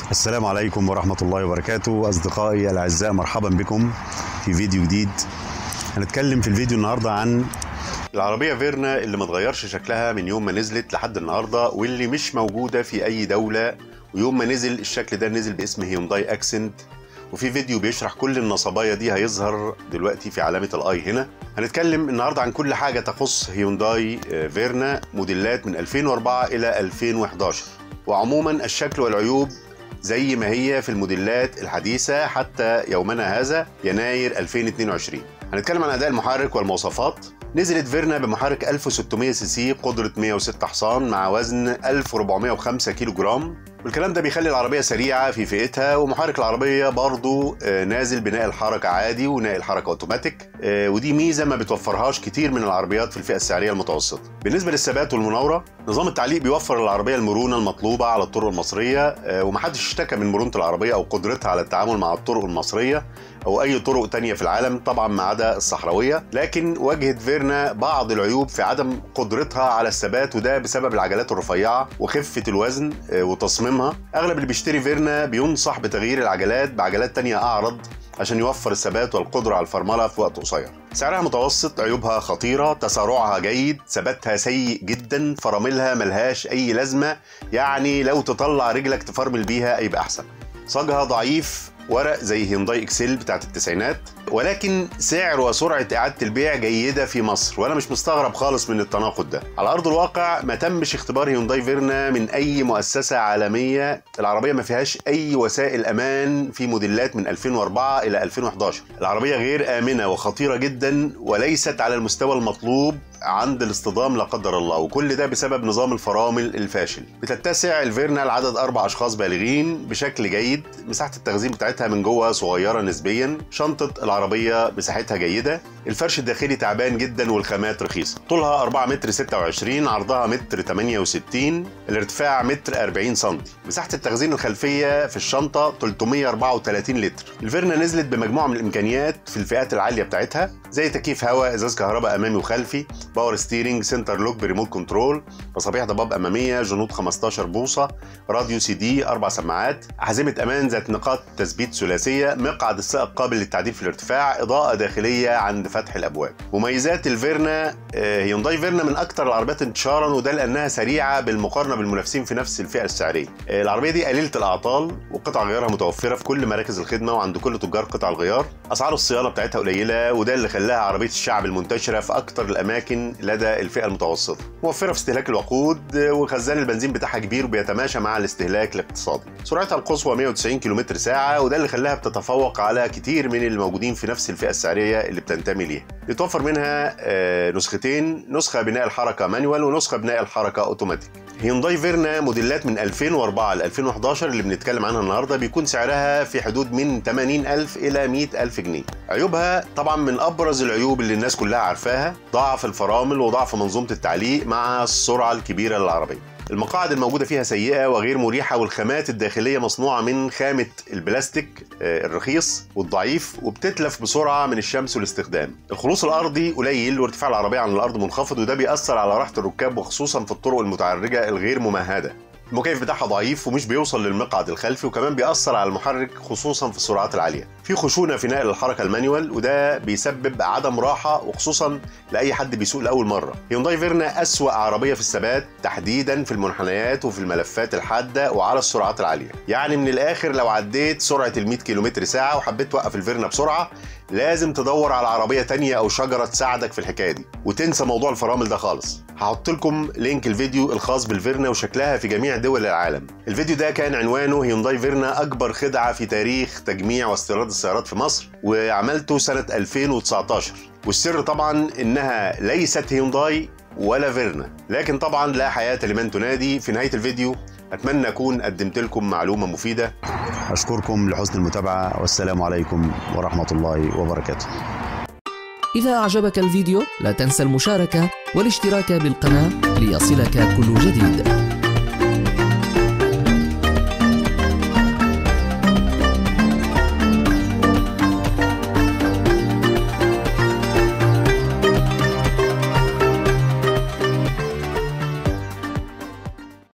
السلام عليكم ورحمة الله وبركاته أصدقائي الأعزاء مرحبا بكم في فيديو جديد هنتكلم في الفيديو النهاردة عن العربية فيرنا اللي ما اتغيرش شكلها من يوم ما نزلت لحد النهاردة واللي مش موجودة في أي دولة ويوم ما نزل الشكل ده نزل باسم هيونداي أكسنت وفي فيديو بيشرح كل النصبايا دي هيظهر دلوقتي في علامة الاي هنا هنتكلم النهاردة عن كل حاجة تخص هيونداي فيرنا موديلات من 2004 إلى 2011 وعموما الشكل والعيوب زي ما هي في الموديلات الحديثة حتى يومنا هذا يناير 2022 هنتكلم عن أداء المحرك والمواصفات نزلت فيرنا بمحرك 1600 سي سي قدرة 106 حصان مع وزن 1405 كيلو جرام والكلام ده بيخلي العربية سريعة في فئتها ومحرك العربية برضو نازل بناء الحركة عادي وناقل الحركة اوتوماتيك ودي ميزة ما بتوفرهاش كتير من العربيات في الفئة السعرية المتوسطة بالنسبة للثبات والمناورة نظام التعليق بيوفر للعربية المرونة المطلوبة على الطرق المصرية ومحدش اشتكى من مرونة العربية أو قدرتها على التعامل مع الطرق المصرية أو أي طرق تانية في العالم طبعا ما عدا الصحراوية لكن واجهت فيرنا بعض العيوب في عدم قدرتها على الثبات وده بسبب العجلات الرفيعة وخفة الوزن وتصميمها أغلب اللي بيشتري فيرنا بينصح بتغيير العجلات بعجلات تانية أعرض عشان يوفر الثبات والقدرة على الفرملة في وقت قصير سعرها متوسط عيوبها خطيرة تسارعها جيد ثباتها سيء جدا فراملها ملهاش أي لازمة يعني لو تطلع رجلك تفرمل بيها يبقى أحسن صاجها ضعيف ورق زي هيونداي اكسل بتاعت التسعينات ولكن سعر وسرعه اعاده البيع جيده في مصر وانا مش مستغرب خالص من التناقض ده على ارض الواقع ما تمش اختبار هيونداي فيرنا من اي مؤسسه عالميه العربيه ما فيهاش اي وسائل امان في موديلات من 2004 الى 2011 العربيه غير امنه وخطيره جدا وليست على المستوى المطلوب عند الاصطدام لا قدر الله وكل ده بسبب نظام الفرامل الفاشل بتتسع الفيرنا لعدد اربع اشخاص بالغين بشكل جيد مساحه التخزين بتاعتها من جوه صغيره نسبيا شنطه العربيه مساحتها جيده الفرش الداخلي تعبان جدا والخامات رخيصه طولها 4 متر 26 عرضها متر 68 الارتفاع متر 40 سم مساحه التخزين الخلفيه في الشنطه 334 لتر الفيرنا نزلت بمجموعه من الامكانيات في الفئات العاليه بتاعتها زي تكييف هواء ازاز كهرباء امامي وخلفي باور ستيرنج سنتر لوك بريموت كنترول مصابيح ضباب اماميه جنود 15 بوصه راديو سي دي اربع سماعات حزمه امان ذات نقاط تثبيت ثلاثيه مقعد السائق قابل للتعديل في الارتفاع اضاءه داخليه عند فتح الابواب مميزات الفيرنا هيونداي فيرنا من اكثر العربيات انتشارا وده لانها سريعه بالمقارنه بالمنافسين في نفس الفئه السعريه العربيه دي قليله الاعطال وقطع غيارها متوفره في كل مراكز الخدمه وعند كل تجار قطع الغيار اسعار الصيانه بتاعتها قليله وده اللي خلاها عربيه الشعب المنتشره في اكثر الاماكن لدى الفئه المتوسطه موفره في استهلاك الوقود وخزان البنزين بتاعها كبير وبيتماشى مع الاستهلاك الاقتصادي سرعتها القصوى 190 كم ساعه وده اللي خلاها بتتفوق على كتير من الموجودين في نفس الفئه السعريه اللي بتنتمي ليها بيتوفر منها نسختين نسخه بناء الحركه مانوال ونسخه بناء الحركه اوتوماتيك هيونداي فيرنا موديلات من 2004 ل 2011 اللي بنتكلم عنها النهارده بيكون سعرها في حدود من 80000 الى 100000 جنيه عيوبها طبعا من ابرز العيوب اللي الناس كلها عارفاها ضعف الفرامل وضعف منظومه التعليق مع السرعه الكبيره للعربيه المقاعد الموجودة فيها سيئة وغير مريحة والخامات الداخلية مصنوعة من خامة البلاستيك الرخيص والضعيف وبتتلف بسرعة من الشمس والاستخدام. الخلوص الأرضي قليل وارتفاع العربية عن الأرض منخفض وده بيأثر على راحة الركاب وخصوصا في الطرق المتعرجة الغير ممهدة. المكيف بتاعها ضعيف ومش بيوصل للمقعد الخلفي وكمان بيأثر على المحرك خصوصا في السرعات العالية في خشونة في نقل الحركة المانيوال وده بيسبب عدم راحة وخصوصا لأي حد بيسوق لأول مرة هيونداي فيرنا أسوأ عربية في الثبات تحديدا في المنحنيات وفي الملفات الحادة وعلى السرعات العالية يعني من الآخر لو عديت سرعة ال 100 كيلومتر ساعة وحبيت توقف الفيرنا بسرعة لازم تدور على عربية تانية أو شجرة تساعدك في الحكاية دي وتنسى موضوع الفرامل ده خالص هحط لكم لينك الفيديو الخاص بالفيرنا وشكلها في جميع دول العالم الفيديو ده كان عنوانه هيونداي فيرنا أكبر خدعة في تاريخ تجميع واستيراد السيارات في مصر وعملته سنة 2019 والسر طبعا إنها ليست هيونداي ولا فيرنا لكن طبعا لا حياة لمن تنادي في نهاية الفيديو أتمنى أكون قدمت لكم معلومة مفيدة أشكركم لحسن المتابعة والسلام عليكم ورحمة الله وبركاته إذا أعجبك الفيديو لا تنسى المشاركة والاشتراك بالقناة ليصلك كل جديد